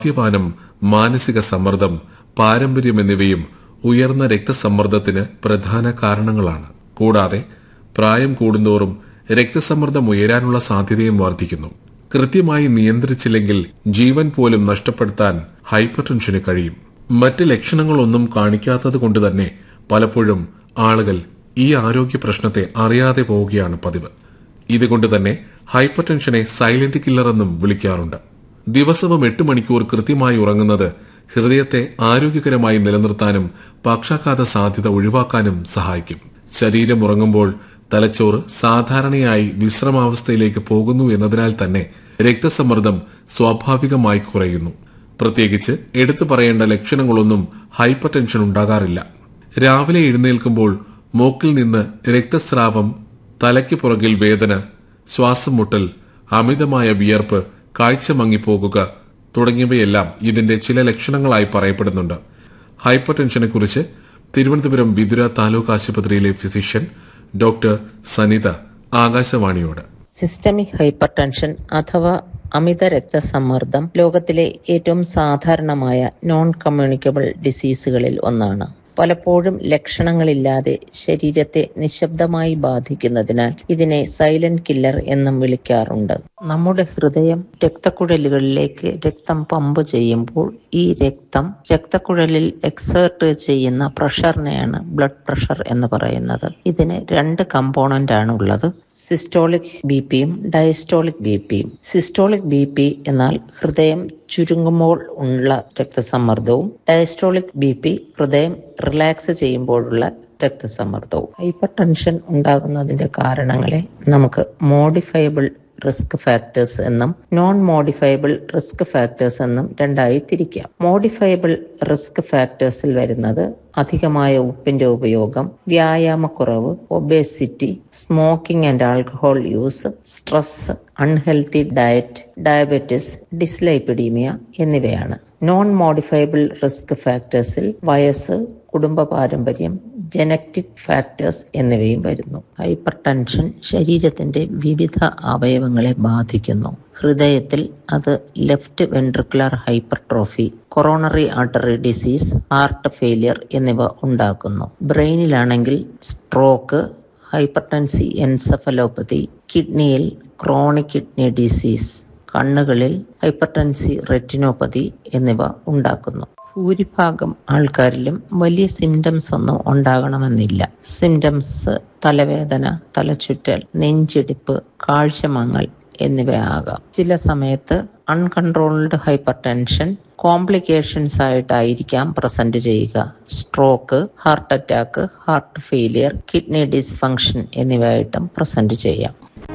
മദ്യപാനം മാനസിക സമ്മർദ്ദം പാരമ്പര്യം എന്നിവയും ഉയർന്ന രക്തസമ്മർദ്ദത്തിന് പ്രധാന കാരണങ്ങളാണ് കൂടാതെ പ്രായം കൂടുന്തോറും രക്തസമ്മർദ്ദം ഉയരാനുള്ള സാധ്യതയും വർദ്ധിക്കുന്നു കൃത്യമായി നിയന്ത്രിച്ചില്ലെങ്കിൽ ജീവൻ പോലും നഷ്ടപ്പെടുത്താൻ ഹൈപ്പർ ടെൻഷന് കഴിയും മറ്റ് ലക്ഷണങ്ങളൊന്നും കാണിക്കാത്തത് കൊണ്ട് തന്നെ പലപ്പോഴും ആളുകൾ ഈ ആരോഗ്യ പ്രശ്നത്തെ അറിയാതെ പോവുകയാണ് പതിവ് ഇതുകൊണ്ട് തന്നെ ഹൈപ്പർ ടെൻഷനെ സൈലന്റ് കില്ലർ എന്നും വിളിക്കാറുണ്ട് ദിവസവും എട്ട് മണിക്കൂർ കൃത്യമായി ഉറങ്ങുന്നത് ഹൃദയത്തെ ആരോഗ്യകരമായി നിലനിർത്താനും പക്ഷാഘാത സാധ്യത ഒഴിവാക്കാനും സഹായിക്കും ശരീരം ഉറങ്ങുമ്പോൾ തലച്ചോറ് സാധാരണയായി വിശ്രമാവസ്ഥയിലേക്ക് പോകുന്നു എന്നതിനാൽ തന്നെ രക്തസമ്മർദ്ദം സ്വാഭാവികമായി കുറയുന്നു പ്രത്യേകിച്ച് എടുത്തു പറയേണ്ട ലക്ഷണങ്ങളൊന്നും ഹൈപ്പർ ടെൻഷൻ ഉണ്ടാകാറില്ല രാവിലെ എഴുന്നേൽക്കുമ്പോൾ മൂക്കിൽ നിന്ന് രക്തസ്രാവം തലയ്ക്ക് പുറകിൽ വേദന ശ്വാസം മുട്ടൽ അമിതമായ വിയർപ്പ് കാഴ്ച മങ്ങിപ്പോകുക തുടങ്ങിയവയെല്ലാം ഇതിന്റെ ചില ലക്ഷണങ്ങളായി പറയപ്പെടുന്നുണ്ട് ഹൈപ്പർ ടെൻഷനെ കുറിച്ച് തിരുവനന്തപുരം വിതുര താലൂക്ക് ആശുപത്രിയിലെ ഫിസിഷ്യൻ ഡോക്ടർ സനിത ആകാശവാണിയോട് സിസ്റ്റമിക് ഹൈപ്പർ ടെൻഷൻ അഥവാ അമിത രക്തസമ്മർദ്ദം ലോകത്തിലെ ഏറ്റവും സാധാരണമായ നോൺ കമ്മ്യൂണിക്കബിൾ ഡിസീസുകളിൽ ഒന്നാണ് പലപ്പോഴും ലക്ഷണങ്ങളില്ലാതെ ശരീരത്തെ നിശബ്ദമായി ബാധിക്കുന്നതിനാൽ ഇതിനെ സൈലന്റ് കില്ലർ എന്നും വിളിക്കാറുണ്ട് നമ്മുടെ ഹൃദയം രക്തക്കുഴലുകളിലേക്ക് രക്തം പമ്പ് ചെയ്യുമ്പോൾ ഈ രക്തം രക്തക്കുഴലിൽ എക്സേർട്ട് ചെയ്യുന്ന പ്രഷറിനെയാണ് ബ്ലഡ് പ്രഷർ എന്ന് പറയുന്നത് ഇതിന് രണ്ട് കമ്പോണന്റ് ആണ് ഉള്ളത് സിസ്റ്റോളിക് ബി പിയും ഡയസ്റ്റോളിക് ബി പിയും സിസ്റ്റോളിക് ബി പി എന്നാൽ ഹൃദയം ചുരുങ്ങുമ്പോൾ ഉള്ള രക്തസമ്മർദ്ദവും ഡയസ്റ്റോളിക് ബി പി ഹൃദയം റിലാക്സ് ചെയ്യുമ്പോഴുള്ള രക്തസമ്മർദ്ദവും ഹൈപ്പർ ടെൻഷൻ ഉണ്ടാകുന്നതിന്റെ കാരണങ്ങളെ നമുക്ക് മോഡിഫയബിൾ റിസ്ക് ഫാക്ടേഴ്സ് എന്നും നോൺ മോഡിഫയബിൾ റിസ്ക് ഫാക്ടേഴ്സ് എന്നും രണ്ടായി തിരിക്കാം മോഡിഫയബിൾ റിസ്ക് ഫാക്ടേഴ്സിൽ വരുന്നത് അധികമായ ഉപ്പിന്റെ ഉപയോഗം വ്യായാമക്കുറവ് obesity smoking and alcohol use stress unhealthy diet diabetes dyslipidemia എന്നിവയാണ് നോൺ മോഡിഫയബിൾ റിസ്ക് ഫാക്ടേഴ്സിൽ വയസ്സ് കുടുംബ പാരമ്പര്യം ജനറ്റിക് ഫാക്ടേഴ്സ് എന്നിവയും വരുന്നു ഹൈപ്പർ ടെൻഷൻ ശരീരത്തിന്റെ വിവിധ അവയവങ്ങളെ ബാധിക്കുന്നു ഹൃദയത്തിൽ അത് left ventricular hypertrophy coronary artery disease heart failure എന്നിവ ഉണ്ടാക്കുന്നു ബ്രെയിനിലാണെങ്കിൽ സ്ട്രോക്ക് ഹൈപ്പർടെൻസി എൻസഫലോപ്പതി കിഡ്നിയിൽ ക്രോണിക് കിഡ്നി ഡിസീസ് കണ്ണുകളിൽ ഹൈപ്പർടെൻസി റെറ്റിനോപ്പതി എന്നിവ ഉണ്ടാക്കുന്നു ഭൂരിഭാഗം ആൾക്കാരിലും വലിയ സിംറ്റംസ് ഒന്നും ഉണ്ടാകണമെന്നില്ല സിംറ്റംസ് തലവേദന തലചുറ്റൽ നെഞ്ചിടിപ്പ് കാഴ്ചമങ്ങൽ എന്നിവയാകാം ചില സമയത്ത് അൺകൺട്രോൾഡ് ഹൈപ്പർ ടെൻഷൻ കോംപ്ലിക്കേഷൻസ് ആയിട്ടായിരിക്കാം പ്രസന്റ് ചെയ്യുക stroke heart attack heart failure kidney dysfunction എന്നിവയായിട്ടും പ്രസന്റ് ചെയ്യാം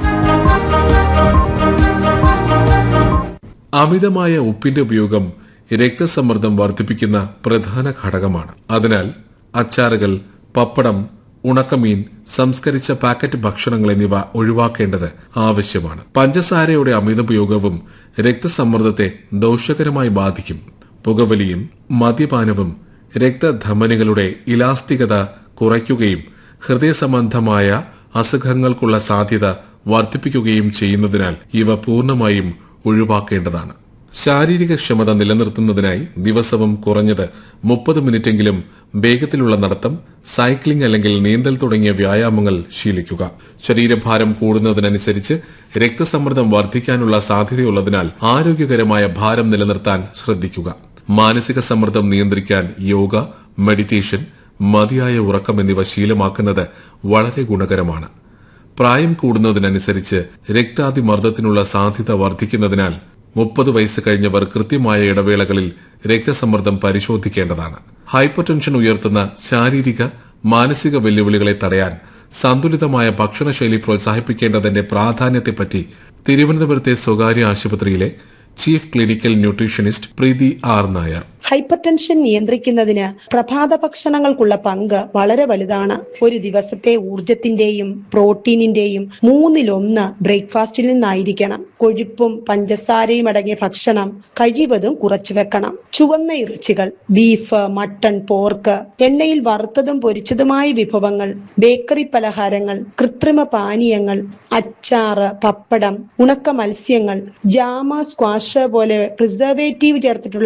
അമിതമായ ഉപ്പിന്റെ ഉപയോഗം രക്തസമ്മർദ്ദം വർദ്ധിപ്പിക്കുന്ന പ്രധാന ഘടകമാണ് അതിനാൽ അച്ചാറുകൾ പപ്പടം ഉണക്കമീൻ സംസ്കരിച്ച പാക്കറ്റ് ഭക്ഷണങ്ങൾ എന്നിവ ഒഴിവാക്കേണ്ടത് ആവശ്യമാണ് പഞ്ചസാരയുടെ അമിതോപയോഗവും രക്തസമ്മർദ്ദത്തെ ദോഷകരമായി ബാധിക്കും പുകവലിയും മദ്യപാനവും രക്തധമനികളുടെ ഇലാസ്തികത കുറയ്ക്കുകയും ഹൃദയ സംബന്ധമായ അസുഖങ്ങൾക്കുള്ള സാധ്യത വർദ്ധിപ്പിക്കുകയും ചെയ്യുന്നതിനാൽ ഇവ പൂർണ്ണമായും ഒഴിവാക്കേണ്ടതാണ് ശാരീരിക ക്ഷമത നിലനിർത്തുന്നതിനായി ദിവസവും കുറഞ്ഞത് മുപ്പത് മിനിറ്റെങ്കിലും വേഗത്തിലുള്ള നടത്തം സൈക്ലിംഗ് അല്ലെങ്കിൽ നീന്തൽ തുടങ്ങിയ വ്യായാമങ്ങൾ ശീലിക്കുക ശരീരഭാരം കൂടുന്നതിനനുസരിച്ച് രക്തസമ്മർദ്ദം വർദ്ധിക്കാനുള്ള സാധ്യതയുള്ളതിനാൽ ആരോഗ്യകരമായ ഭാരം നിലനിർത്താൻ ശ്രദ്ധിക്കുക മാനസിക സമ്മർദ്ദം നിയന്ത്രിക്കാൻ യോഗ മെഡിറ്റേഷൻ മതിയായ ഉറക്കം എന്നിവ ശീലമാക്കുന്നത് വളരെ ഗുണകരമാണ് പ്രായം കൂടുന്നതിനനുസരിച്ച് രക്താതിമർദ്ദത്തിനുള്ള സാധ്യത വർദ്ധിക്കുന്നതിനാൽ മുപ്പത് വയസ്സ് കഴിഞ്ഞവർ കൃത്യമായ ഇടവേളകളിൽ രക്തസമ്മർദ്ദം പരിശോധിക്കേണ്ടതാണ് ഹൈപ്പർ ടെൻഷൻ ഉയർത്തുന്ന ശാരീരിക മാനസിക വെല്ലുവിളികളെ തടയാൻ സന്തുലിതമായ ഭക്ഷണശൈലി പ്രോത്സാഹിപ്പിക്കേണ്ടതിന്റെ പ്രാധാന്യത്തെപ്പറ്റി തിരുവനന്തപുരത്തെ സ്വകാര്യ ആശുപത്രിയിലെ chief clinical nutritionist Preethi R Nair hypertension നിയന്ത്രിക്കുന്നതിന് പ്രഭാത ഭക്ഷണങ്ങൾക്കുള്ള പങ്ക് വളരെ വലുതാണ് ഒരു ദിവസത്തെ ഊർജത്തിന്റെയും പ്രോട്ടീനിന്റെയും മൂന്നിലൊന്ന് ബ്രേക്ക്ഫാസ്റ്റിൽ നിന്നായിരിക്കണം കൊഴുപ്പും പഞ്ചസാരയും അടങ്ങിയ ഭക്ഷണം കഴിവതും കുറച്ചു വെക്കണം ചുവന്ന ഇറച്ചികൾ ബീഫ് മട്ടൺ പോർക്ക് എണ്ണയിൽ വറുത്തതും പൊരിച്ചതുമായ വിഭവങ്ങൾ ബേക്കറി പലഹാരങ്ങൾ കൃത്രിമ പാനീയങ്ങൾ അച്ചാറ് പപ്പടം ഉണക്ക മത്സ്യങ്ങൾ ജാമ സ്ക്വാഷ് പോലെ പ്രിസർവേറ്റീവ് ചേർത്തിട്ടുള്ള